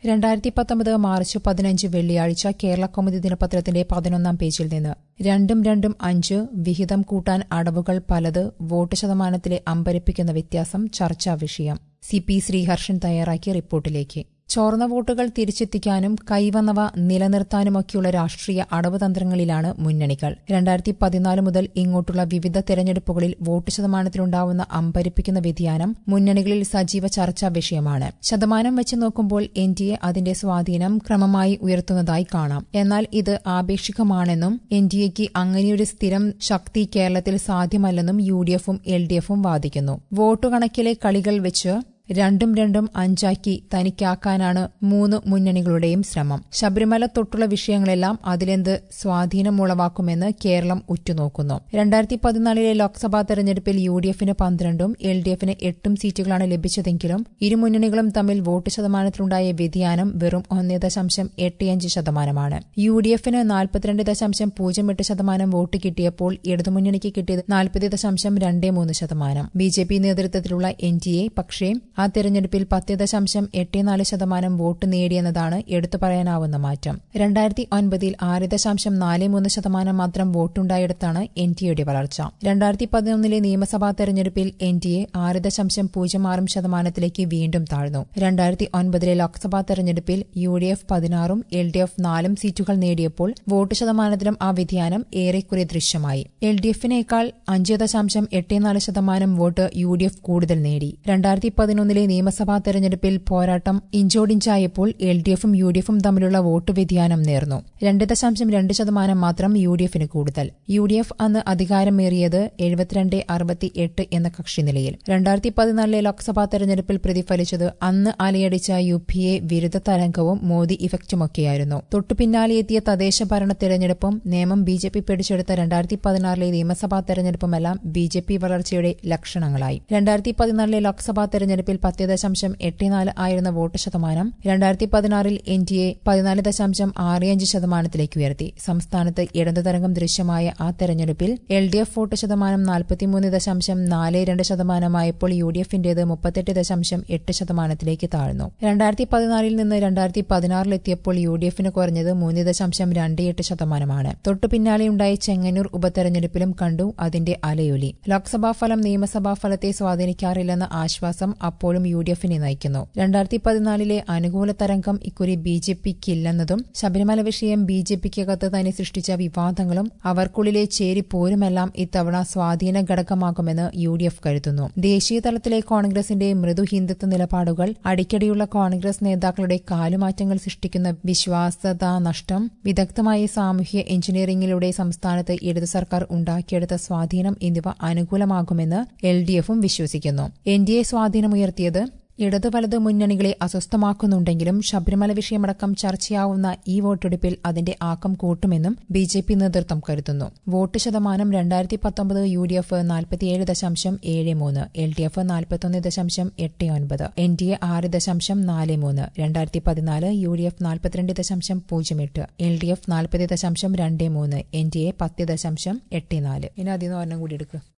രണ്ടായിരത്തി പത്തൊമ്പത് മാർച്ച് പതിനഞ്ച് വെള്ളിയാഴ്ച കേരള കൗമുദി ദിനപത്രത്തിന്റെ പതിനൊന്നാം പേജിൽ നിന്ന് രണ്ടും രണ്ടും അഞ്ച് വിഹിതം കൂട്ടാൻ അടവുകൾ പലത് വോട്ട് ശതമാനത്തിലെ അമ്പരിപ്പിക്കുന്ന വ്യത്യാസം ചർച്ചാ വിഷയം സി പി ശ്രീഹർഷൻ തയ്യാറാക്കിയ റിപ്പോർട്ടിലേക്ക് ചോർന്ന വോട്ടുകൾ തിരിച്ചെത്തിക്കാനും കൈവന്നവ നിലനിർത്താനുമൊക്കെയുള്ള രാഷ്ട്രീയ അടവ് തന്ത്രങ്ങളിലാണ് മുന്നണികൾ രണ്ടായിരത്തി പതിനാല് മുതൽ ഇങ്ങോട്ടുള്ള വിവിധ തെരഞ്ഞെടുപ്പുകളിൽ വോട്ട് ശതമാനത്തിലുണ്ടാവുന്ന അമ്പരിപ്പിക്കുന്ന വ്യതിയാനം മുന്നണികളിൽ സജീവ ചർച്ചാ വിഷയമാണ് ശതമാനം വെച്ച് നോക്കുമ്പോൾ എൻ ഡി എ അതിന്റെ സ്വാധീനം ക്രമമായി ഉയർത്തുന്നതായി കാണാം എന്നാൽ ഇത് ആപേക്ഷികമാണെന്നും എൻ ഡി എക്ക് അങ്ങനെയൊരു സ്ഥിരം ശക്തി കേരളത്തിൽ സാധ്യമല്ലെന്നും യു ഡി എഫും എൽ ഡി എഫും വാദിക്കുന്നു വോട്ടുകണക്കിലെ കളികൾ വെച്ച് രണ്ടും രണ്ടും അഞ്ചാക്കി തനിക്കാക്കാനാണ് മൂന്ന് മുന്നണികളുടെയും ശ്രമം ശബരിമല തൊട്ടുള്ള വിഷയങ്ങളെല്ലാം അതിലെന്ത് സ്വാധീനമുളവാക്കുമെന്ന് കേരളം ഉറ്റുനോക്കുന്നു രണ്ടായിരത്തി പതിനാലിലെ ലോക്സഭാ തെരഞ്ഞെടുപ്പിൽ യു ഡി എഫിന് പന്ത്രണ്ടും എൽ ഡി എഫിന് എട്ടും സീറ്റുകളാണ് ലഭിച്ചതെങ്കിലും ഇരു മുന്നണികളും തമ്മിൽ വോട്ട് ശതമാനത്തിലുണ്ടായ വ്യതിയാനം വെറും ഒന്നേ ദശാംശം എട്ട് ശതമാനമാണ് യു ഡി എഫിന് നാൽപ്പത്തിരണ്ട് ദശാംശം പൂജ്യം എട്ട് ശതമാനം വോട്ട് കിട്ടിയപ്പോൾ ഇടതുമുന്നണിക്ക് കിട്ടിയത് നാൽപ്പത് ദശാംശം രണ്ട് മൂന്ന് ശതമാനം ബി ജെ പി നേതൃത്വത്തിലുള്ള എൻ ഡി എ പക്ഷേ ആ തെരഞ്ഞെടുപ്പിൽ പത്ത് ദശാംശം എട്ട് നാല് ശതമാനം വോട്ട് നേടിയെന്നതാണ് എടുത്തു പറയാനാവുന്ന മാറ്റം രണ്ടായിരത്തി ഒൻപതിൽ ആറ് ദശാംശം നാല് മൂന്ന് ശതമാനം മാത്രം വോട്ടുണ്ടായിടത്താണ് എൻ ഡി എയുടെ വളർച്ച രണ്ടായിരത്തി പതിനൊന്നിലെ നിയമസഭാ തെരഞ്ഞെടുപ്പിൽ എൻ ഡി എ ആറ് ദശാംശം പൂജ്യം ആറും ശതമാനത്തിലേക്ക് വീണ്ടും താഴ്ന്നു രണ്ടായിരത്തി ഒൻപതിലെ ലോക്സഭാ തെരഞ്ഞെടുപ്പിൽ യു ഡി എഫ് പതിനാറും എൽ ഡി എഫ് നാലും സീറ്റുകൾ നേടിയപ്പോൾ വോട്ട് ശതമാനത്തിലും ആ വ്യതിയാനം ഏറെക്കുറെ ദൃശ്യമായി എൽ ഡി എഫിനേക്കാൾ അഞ്ച് ദശാംശം എട്ട് നാല് ശതമാനം വോട്ട് യു ഡി എഫ് കൂടുതൽ നേടി രണ്ടായിരത്തി പതിനൊന്നിലെ നിയമസഭാ തെരഞ്ഞെടുപ്പിൽ പോരാട്ടം ഇഞ്ചോടിഞ്ചായപ്പോൾ എൽ ഡി എഫും യു ഡി എഫും തമ്മിലുള്ള വോട്ട് വ്യതിയാനം നേർന്നു രണ്ട് ദശാംശം രണ്ട് ശതമാനം മാത്രം യു ഡി എഫിന് കൂടുതൽ യു ഡി എഫ് അന്ന് അധികാരമേറിയത് എഴുപത്തിരണ്ട് അറുപത്തി എട്ട് എന്ന കക്ഷിനിലയിൽ രണ്ടായിരത്തി പതിനാലിലെ ലോക്സഭാ തെരഞ്ഞെടുപ്പിൽ പ്രതിഫലിച്ചത് അന്ന് അലയടിച്ച യു പി എ വിരുദ്ധ തരംഗവും മോദി ഇഫക്റ്റുമൊക്കെയായിരുന്നു തൊട്ടുപിന്നാലെ എത്തിയ തദ്ദേശ ഭരണ തെരഞ്ഞെടുപ്പും നിയമം ബി ജെ പി പിടിച്ചെടുത്ത രണ്ടായിരത്തി പതിനാറിലെ നിയമസഭാ തെരഞ്ഞെടുപ്പുമെല്ലാം ബി ജെ പി വളർച്ചയുടെ ലക്ഷണങ്ങളായി രണ്ടായിരത്തി പതിനാലിലെ ലോക്സഭാ തെരഞ്ഞെടുപ്പിൽ പത്ത് ദശാംശം എട്ട് നാല് ആയിരുന്ന വോട്ട് ശതമാനം രണ്ടായിരത്തി പതിനാറിൽ എൻ ഡി എ പതിനാല് ദശാംശം ആറ് അഞ്ച് ശതമാനത്തിലേക്ക് ഉയർത്തി സംസ്ഥാനത്ത് ഇടതു തരംഗം ദൃശ്യമായ ആ തെരഞ്ഞെടുപ്പിൽ എൽ ഡി എഫ് വോട്ട് ശതമാനം നാൽപ്പത്തിമൂന്ന് ദശാംശം നാല് രണ്ട് ശതമാനമായപ്പോൾ യു ഡി എഫിന്റേത് മുപ്പത്തെട്ട് ദശാംശം എട്ട് ശതമാനത്തിലേക്ക് താഴ്ന്നു രണ്ടായിരത്തി പതിനാലിൽ നിന്ന് രണ്ടായിരത്തി പതിനാറിലെത്തിയപ്പോൾ യു ഡി എഫിന് കുറഞ്ഞത് മൂന്ന് ദശാംശം രണ്ട് എട്ട് ശതമാനമാണ് തൊട്ടു പിന്നാലെയുണ്ടായ ചെങ്ങന്നൂർ ഉപതെരഞ്ഞെടുപ്പിലും കണ്ടു അതിന്റെ അലയൊലി ലോക്സഭാ ഫലം നിയമസഭാ ഫലത്തെ സ്വാധീനിക്കാറില്ലെന്ന ആശ്വാസം അപ്പോഴും യു ഡി എഫിനെ നയിക്കുന്നു രണ്ടായിരത്തി പതിനാലിലെ അനുകൂല തരംഗം ഇക്കുറി ബി ജെ പിക്കില്ലെന്നതും ശബരിമല വിഷയം ബി ജെ പിക്കകത്ത് തന്നെ സൃഷ്ടിച്ച വിവാദങ്ങളും അവർക്കുള്ളിലെ ചേരിപ്പോരുമെല്ലാം ഇത്തവണ സ്വാധീന ഘടകമാകുമെന്ന് യു ഡി എഫ് കരുതുന്നു ദേശീയ തലത്തിലെ കോൺഗ്രസിന്റെ മൃദു ഹിന്ദുത്വ നിലപാടുകൾ അടിക്കടിയുള്ള കോൺഗ്രസ് നേതാക്കളുടെ കാലുമാറ്റങ്ങൾ സൃഷ്ടിക്കുന്ന വിശ്വാസത നഷ്ടം വിദഗ്ധമായ സാമൂഹ്യ എഞ്ചിനീയറിംഗിലൂടെ സംസ്ഥാനത്ത് ഇടതു സർക്കാർ ഉണ്ടാക്കിയെടുത്ത സ്വാധീനം എന്നിവ അനുകൂലമാകുമെന്ന് എൽ ഡി എഫും വിശ്വസിക്കുന്നു എൻ ഡി എ സ്വാധീനമുയർത്തിയത് ഇടതു വലത് മുന്നണികളെ അസ്വസ്ഥമാക്കുന്നുണ്ടെങ്കിലും ശബരിമല വിഷയമടക്കം ചർച്ചയാവുന്ന ഈ വോട്ടെടുപ്പിൽ അതിന്റെ ആക്കം കൂട്ടുമെന്നും ബി ജെ പി നേതൃത്വം കരുതുന്നു വോട്ട് ശതമാനം രണ്ടായിരത്തി പത്തൊമ്പത് യു ഡി എഫ് നാൽപ്പത്തിയേഴ് ദശാംശം ഏഴ് മൂന്ന് എൽ ഡി എഫ് നാൽപ്പത്തൊന്ന് ദശാംശം എട്ട് ഒൻപത് എൻ ഡി എ ആറ് ദശാംശം നാല് മൂന്ന് രണ്ടായിരത്തി പതിനാല് യു ഡി എഫ് നാൽപ്പത്തിരണ്ട് ദശാംശം പൂജ്യം എട്ട് എൽ ഡി എഫ് നാൽപ്പത് ദശാംശം രണ്ട് മൂന്ന് എൻ ഡി എ പത്ത് ദശാംശം എട്ട് നാല് ഇനി അതിൽ നിന്ന് ഒരെണ്ണം കൂടി എടുക്കുക